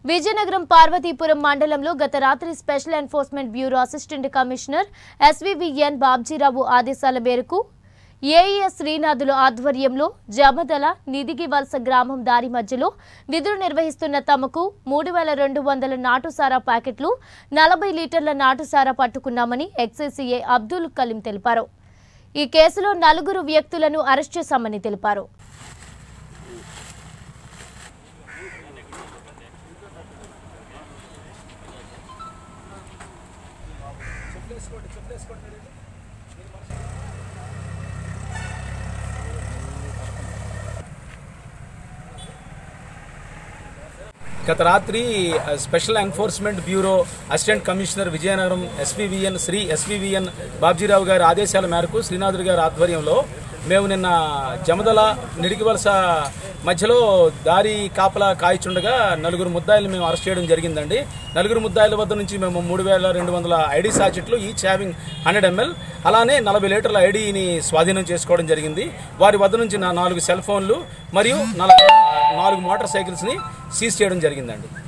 విజయనగరం పార్వతీపురం మండలంలో గత రాత్రి special enforcement bureau assistant commissioner SVVN Babjirao ఆదేశాల మేరకు ఏఈఎస్ శ్రీనాథుల ఆధ్వర్యంలో జమదల నిదిగి వలస గ్రామం దారి మధ్యలో విధులు నిర్వహిస్తున్న తమకు మూడు వేల రెండు వందల నాటుసారా ప్యాకెట్లు నలభై లీటర్ల నాటుసారా పట్టుకున్నామని ఎక్సైసీఏ అబ్దుల్ కలీం తెలిపారు ఈ కేసులో నలుగురు వ్యక్తులను అరెస్ట్ చేశామని తెలిపారు గత రాత్రి ఆ, special enforcement bureau assistant commissioner Vizianagaram SVVN Shri SVVN Babjirao గారి ఆదేశాల మేరకు శ్రీనాథుడి గారి ఆధ్వర్యంలో మేము నిన్న జమదల నిడికివలస మధ్యలో దారి కాపలా కాయిచుండగా నలుగురు ముద్దాయిలు మేము అరెస్ట్ చేయడం జరిగిందండి నలుగురు ముద్దాయిల వద్ద నుంచి మేము మూడు వేల రెండు వందల ఐడి సాచెట్లు ఈచ్ హ్యావింగ్ హండ్రెడ్ ఎంఎల్ అలానే నలభై లీటర్ల ఐడిని స్వాధీనం చేసుకోవడం జరిగింది వారి వద్ద నుంచి నా నాలుగు సెల్ ఫోన్లు మరియు నలభై నాలుగు మోటార్ సైకిల్స్ని సీజ్ చేయడం జరిగిందండి